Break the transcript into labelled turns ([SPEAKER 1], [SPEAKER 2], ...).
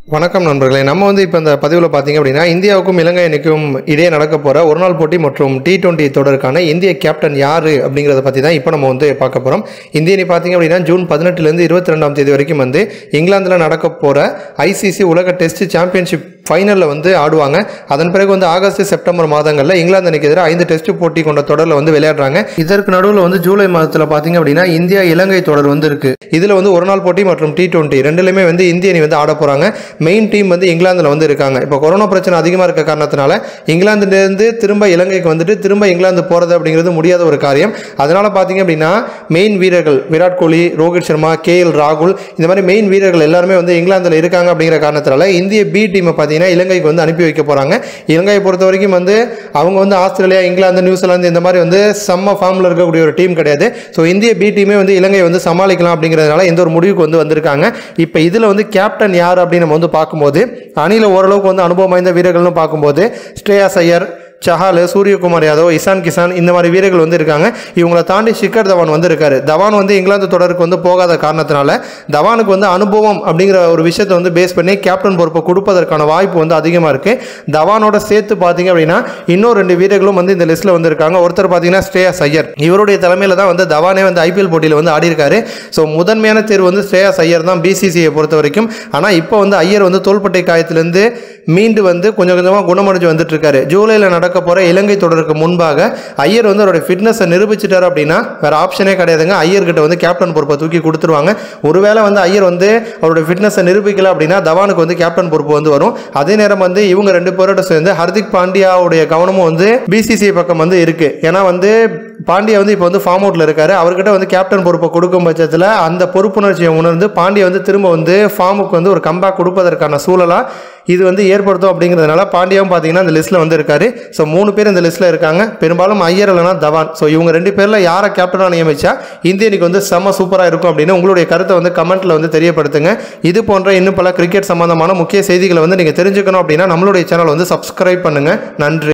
[SPEAKER 1] வணக்கம் நண்பர்களே நம்ம வந்து இப்போ இந்த பதிவில் பார்த்தீங்க அப்படின்னா இந்தியாவுக்கும் இலங்கை அணிக்கும் இடையே நடக்க போகிற ஒரு நாள் போட்டி மற்றும் டி டுவெண்ட்டி தொடருக்கான இந்திய கேப்டன் யார் அப்படிங்கிறத பற்றி தான் இப்போ நம்ம வந்து பார்க்க போகிறோம் இந்திய அணி பார்த்தீங்க அப்படின்னா ஜூன் பதினெட்டுலேருந்து இருபத்தி ரெண்டாம் தேதி வரைக்கும் வந்து இங்கிலாந்தில் நடக்க போகிற ஐசிசி உலக டெஸ்ட் சாம்பியன்ஷிப் ஃபைனலில் வந்து ஆடுவாங்க அதன் பிறகு வந்து ஆகஸ்ட் செப்டம்பர் மாதங்களில் இங்கிலாந்து அணிக்கு எதிராக ஐந்து டெஸ்ட் போட்டி கொண்ட தொடரில் வந்து விளையாடுறாங்க இதற்கு நடுவில் வந்து ஜூலை மாதத்தில் பார்த்தீங்க அப்படின்னா இந்தியா இலங்கை தொடர் வந்து இருக்கு இதில் வந்து ஒரு நாள் போட்டி மற்றும் டி டுவெண்ட்டி ரெண்டுலையுமே வந்து இந்திய அணி வந்து ஆட போகிறாங்க மெயின் டீம் வந்து இங்கிலாந்தில் வந்து இருக்காங்க இப்போ கொரோனா பிரச்சனை அதிகமாக இருக்க காரணத்தினால இங்கிலாந்துலேருந்து திரும்ப இலங்கைக்கு வந்துட்டு திரும்ப இங்கிலாந்து போகிறது அப்படிங்கிறது முடியாத ஒரு காரியம் அதனால் பார்த்தீங்க அப்படின்னா மெயின் வீரர்கள் விராட் கோலி ரோஹித் சர்மா கே எல் ராகுல் இந்த மாதிரி மெயின் வீரர்கள் எல்லாருமே வந்து இங்கிலாந்தில் இருக்காங்க அப்படிங்கிற காரணத்தினால இந்திய பி டீமை பார்த்தீங்கன்னா இலங்கைக்கு வந்து அனுப்பி வைக்க போகிறாங்க இலங்கையை பொறுத்த வரைக்கும் வந்து அவங்க வந்து ஆஸ்திரேலியா இங்கிலாந்து நியூசிலாந்து இந்த மாதிரி வந்து செம்ம ஃபார்மில் இருக்கக்கூடிய ஒரு டீம் கிடையாது ஸோ இந்திய பி டீமே வந்து இலங்கை வந்து சமாளிக்கலாம் அப்படிங்கிறதுனால இந்த ஒரு முடிவுக்கு வந்து வந்திருக்காங்க இப்போ இதில் வந்து கேப்டன் யார் அப்படின்னு நம்ம வந்து பார்க்கும்போது அணியில் ஓரளவுக்கு வந்து அனுபவம் வாய்ந்த வீரர்கள்னு பார்க்கும்போது ஸ்ரேயாஸ் ஐயர் சஹால் சூரியகுமார் யாதவ் இசான் கிசான் இந்த மாதிரி வீரர்கள் வந்து இருக்காங்க இவங்களை தாண்டி ஷிக்கர் தவான் வந்து இருக்காரு தவான் வந்து இங்கிலாந்து தொடருக்கு வந்து போகாத காரணத்தினால தவானுக்கு வந்து அனுபவம் அப்படிங்கிற ஒரு விஷயத்தை வந்து பேஸ் பண்ணி கேப்டன் பொறுப்பை கொடுப்பதற்கான வாய்ப்பு வந்து அதிகமாக இருக்கு தவானோட சேர்த்து பார்த்தீங்க அப்படின்னா இன்னும் ரெண்டு வீரர்களும் வந்து இந்த லிஸ்ட்டில் வந்து இருக்காங்க ஒருத்தர் பார்த்தீங்கன்னா ஸ்ரேயாஸ் ஐயர் இவருடைய தலைமையில் தான் வந்து தவானே வந்து ஐபிஎல் போட்டியில் வந்து ஆடி இருக்காரு ஸோ முதன்மையான தேர்வு வந்து ஸ்ரேயாஸ் ஐயர் தான் பிசிசியை பொறுத்த வரைக்கும் ஆனால் இப்போ வந்து ஐயர் வந்து தோள்பட்டை காயத்திலேருந்து மீண்டு வந்து கொஞ்சம் கொஞ்சமாக குணமடைஞ்சு வந்துட்டு இருக்காரு ஜூலையில் நடக்க போகிற இலங்கை தொடருக்கு முன்பாக ஐயர் வந்து அவருடைய ஃபிட்னஸை நிரூபிச்சிட்டாரு அப்படின்னா வேற ஆப்ஷனே கிடையாதுங்க ஐயர்கிட்ட வந்து கேப்டன் பொறுப்பை தூக்கி கொடுத்துருவாங்க ஒருவேளை வந்து ஐயர் வந்து அவருடைய ஃபிட்னஸை நிரூபிக்கல அப்படின்னா தவானுக்கு வந்து கேப்டன் பொறுப்பு வந்து வரும் அதே நேரம் வந்து இவங்க ரெண்டு பேரோட சேர்ந்து ஹர்திக் பாண்டியாவுடைய கவனமும் வந்து பிசிசி பக்கம் வந்து இருக்கு ஏன்னா வந்து பாண்டியா வந்து இப்போ வந்து ஃபார்ம் அவுட்ல இருக்காரு அவர்கிட்ட வந்து கேப்டன் பொறுப்பை கொடுக்கும் பட்சத்தில் அந்த பொறுப்புணர்ச்சியை உணர்ந்து பாண்டியா வந்து திரும்ப வந்து ஃபார்முக்கு வந்து ஒரு கம்பேக் கொடுப்பதற்கான சூழலா இது வந்து ஏற்படுத்தும் அப்படிங்கிறதுனால பாண்டியாவும் பார்த்தீங்கன்னா இந்த லிஸ்ட்டில் வந்து இருக்காரு ஸோ மூணு பேர் இந்த லிஸ்ட்டில் இருக்காங்க பெரும்பாலும் ஐயர் இல்லைனா தவான் ஸோ இவங்க ரெண்டு பேரில் யாரை கேப்டனாக நியமிச்சா இந்திய அணிக்கு வந்து செம்ம சூப்பராக இருக்கும் அப்படின்னு உங்களுடைய கருத்தை வந்து கமெண்ட்டில் வந்து தெரியப்படுத்துங்க இது போன்ற இன்னும் பல கிரிக்கெட் சம்பந்தமான முக்கிய செய்திகளை வந்து நீங்கள் தெரிஞ்சுக்கணும் அப்படின்னா நம்மளுடைய சேனல் வந்து சப்ஸ்கிரைப் பண்ணுங்கள் நன்றி